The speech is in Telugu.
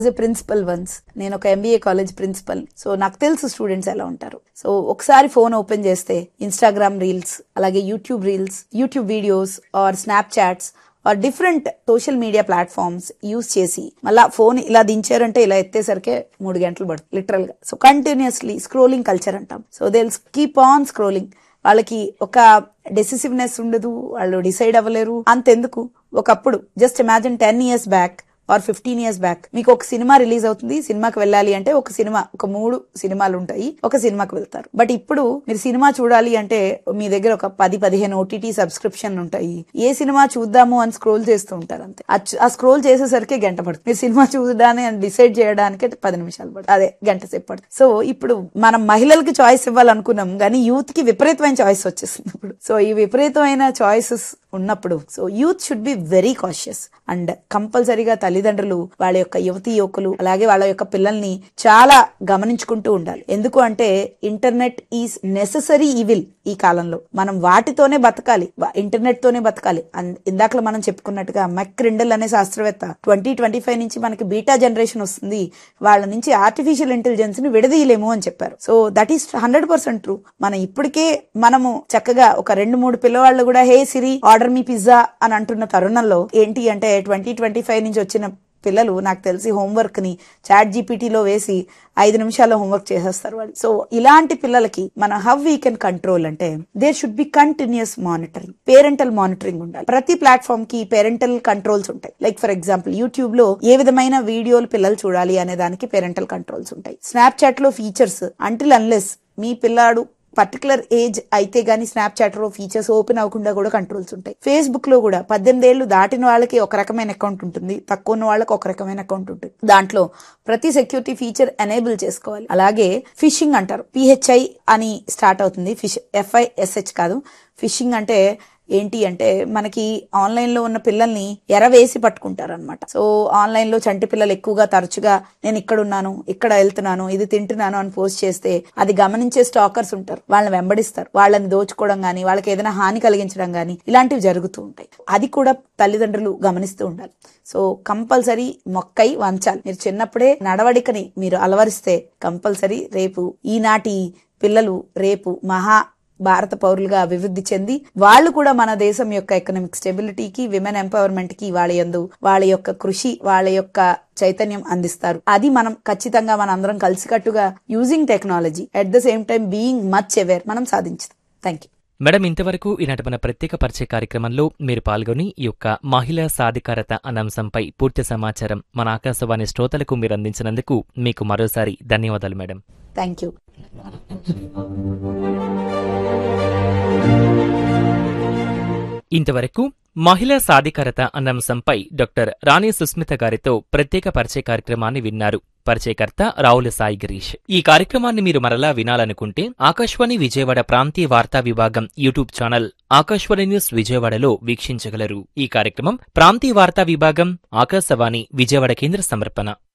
ఎ ప్రిన్సిపల్ వన్స్ నేను ఒక ఎంబీఏ కాలేజ్ ప్రిన్సిపల్ సో నాకు తెలుసు స్టూడెంట్స్ ఎలా ఉంటారు సో ఒకసారి ఫోన్ ఓపెన్ చేస్తే ఇన్స్టాగ్రామ్ రీల్స్ అలాగే YouTube reels YouTube videos or Snapchats or different social media platforms use చేసి మళ్ళా ఫోన్ ఇలా దించారంటే ఇలా ఎత్తేసరికి మూడు గంటలు పడుతుంది లిటరల్ గా సో కంటిన్యూస్లీ స్క్రోలింగ్ కల్చర్ అంటాం so they keep on scrolling వాళ్ళకి ఒక డెసిసివ్నెస్ ఉండదు వాళ్ళు డిసైడ్ అవ్వలేరు అంతెందుకు ఒకప్పుడు just imagine ten years back or fifteen years back మీకు ఒక సినిమా రిలీజ్ అవుతుంది సినిమాకి వెళ్ళాలి అంటే ఒక సినిమా ఒక మూడు సినిమాలు ఉంటాయి ఒక సినిమాకి వెళ్తారు బట్ ఇప్పుడు మీరు సినిమా చూడాలి అంటే మీ దగ్గర ఒక పది పదిహేను ఓటీటీ సబ్స్క్రిప్షన్ ఉంటాయి ఏ సినిమా చూద్దాము అని స్క్రోల్ చేస్తూ ఉంటారు అంతే ఆ చు- ఆ స్క్రోల్ చేసేసరికి గంట పడుతుంది మీరు సినిమా చూడడానికి అని డిసైడ్ చేయడానికి పది నిమిషాలు పడుతుంది అదే గంట సేపు పడుతుంది సో ఇప్పుడు మనం మహిళలకి చాయిస్ ఇవ్వాలనుకున్నాం కానీ యూత్ కి విపరీతమైన చాయిస్ వచ్చేస్తుంది ఇప్పుడు సో ఈ విపరీతమైన చాయిసెస్ ఉన్నప్పుడు so youth should be very cautious and కంపల్సరీగా తల్లిదండ్రులు వాళ్ళ యొక్క యువతి యువకులు అలాగే వాళ్ళ యొక్క పిల్లల్ని చాలా గమనించుకుంటూ ఉండాలి ఎందుకు అంటే ఇంటర్నెట్ ఈజ్ నెససరీ ఈవిల్ ఈ కాలంలో మనం వాటితోనే బతకాలి వా- ఇంటర్నెట్ తోనే బతకాలి అన్- ఇందాకలో మనం చెప్పుకున్నట్టుగా మెక్రిండల్ అనే శాస్త్రవేత్త ట్వంటీ ట్వంటీ ఫైవ్ నుంచి మనకి బీటా జనరేషన్ వస్తుంది వాళ్ళ నుంచి ఆర్టిఫిషియల్ ఇంటెలిజెన్స్ ని విడదీయలేము అని చెప్పారు so that is hundred percent true మనం ఇప్పటికే మనము చక్కగా ఒక రెండు మూడు పిల్లవాళ్ళు కూడా హే సిరి ఆర్డర్ మీ పిజ్జా అని అంటున్న తరుణంలో ఏంటి అంటే ట్వంటీ ట్వంటీ ఫైవ్ నుంచి వచ్చిన పిల్లలు నాకు తెలిసి హోంవర్క్ ని చాట్ జీపీటీలో వేసి ఐదు నిమిషాల్లో హోంవర్క్ చేసేస్తారు వాళ్ళు సో ఇలాంటి పిల్లలకి మన హౌ వీ కెన్ కంట్రోల్ అంటే there should be continuous monitoring parental monitoring ఉండాలి ప్రతి ప్లాట్ఫామ్ కి పేరెంటల్ కంట్రోల్స్ ఉంటాయి లైక్ ఫర్ ఎగ్జాంపుల్ యూట్యూబ్ లో ఏ విధమైన వీడియోలు పిల్లలు చూడాలి అనే దానికి పేరెంటల్ కంట్రోల్స్ ఉంటాయి స్నాప్ లో ఫీచర్స్ అంటిల్ అన్లెస్ మీ పిల్లాడు పర్టికులర్ ఏజ్ అయితే గానీ స్నాప్ చాట్ లో ఫీచర్స్ ఓపెన్ అవ్వకుండా కూడా కంట్రోల్స్ ఉంటాయి ఫేస్బుక్ లో కూడా పద్దెనిమిది ఏళ్లు దాటిన వాళ్ళకి ఒక రకమైన అకౌంట్ ఉంటుంది తక్కువ ఉన్న వాళ్ళకి ఒక రకమైన అకౌంట్ ఉంటుంది దాంట్లో ప్రతి సెక్యూరిటీ ఫీచర్ ఎనేబుల్ చేసుకోవాలి అలాగే ఫిషింగ్ అంటారు పిహెచ్ఐ అని స్టార్ట్ అవుతుంది ఫిష్ ఎఫ్ఐఎస్హెచ్ కాదు ఫిషింగ్ అంటే ఏంటి అంటే మనకి ఆన్లైన్ లో ఉన్న పిల్లల్ని ఎరవేసి పట్టుకుంటారు అనమాట సో ఆన్లైన్ లో చంటి పిల్లలు ఎక్కువగా తరచుగా నేను ఇక్కడ ఉన్నాను ఇక్కడ వెళ్తున్నాను ఇది తింటున్నాను అని పోస్ట్ చేస్తే అది గమనించే స్టాకర్స్ ఉంటారు వాళ్ళని వెంబడిస్తారు వాళ్ళని దోచుకోవడం గానీ వాళ్ళకి ఏదైనా హాని కలిగించడం గానీ ఇలాంటివి జరుగుతూ ఉంటాయి అది కూడా తల్లిదండ్రులు గమనిస్తూ ఉండాలి సో కంపల్సరీ మొక్కై వంచాలి మీరు చిన్నప్పుడే నడవడికని మీరు అలవరిస్తే కంపల్సరీ రేపు ఈనాటి పిల్లలు రేపు మహా భారత పౌరులుగా అభివృద్ధి చెంది వాళ్ళు కూడా మన దేశం యొక్క ఎకనామిక్ స్టెబిలిటీకి విమెన్ ఎంపవర్మెంట్ కి వాళ్ళ యందు వాళ్ళ యొక్క కృషి వాళ్ళ యొక్క చైతన్యం అందిస్తారు అది మనం ఖచ్చితంగా మన అందరం కలిసికట్టుగా using technology at the same time being much aware మనం సాధించుతాం థ్యాంక్ యూ మేడం ఇంతవరకు ఈనాటి మన ప్రత్యేక పరిచయ కార్యక్రమంలో మీరు పాల్గొని ఈ యొక్క మహిళా సాధికారత అన్న అంశంపై పూర్తి సమాచారం మన ఆకాశవాణి శ్రోతలకు మీరు అందించినందుకు మీకు మరోసారి ధన్యవాదాలు మేడం థ్యాంక్ యూ ఇంతవరకు మహిళా సాధికారత అన్న అంశంపై డాక్టర్ రాణి సుస్మిత గారితో ప్రత్యేక పరిచయ కార్యక్రమాన్ని విన్నారు పరిచయకర్త రావుల సాయి గిరీష్ ఈ కార్యక్రమాన్ని మీరు మరలా వినాలనుకుంటే ఆకాశవాణి విజయవాడ ప్రాంతీయ వార్తా విభాగం యూట్యూబ్ ఛానల్ ఆకాశవాణి న్యూస్ విజయవాడలో వీక్షించగలరు ఈ కార్యక్రమం ప్రాంతీయ వార్తా విభాగం ఆకాశవాణి విజయవాడ కేంద్ర సమర్పణ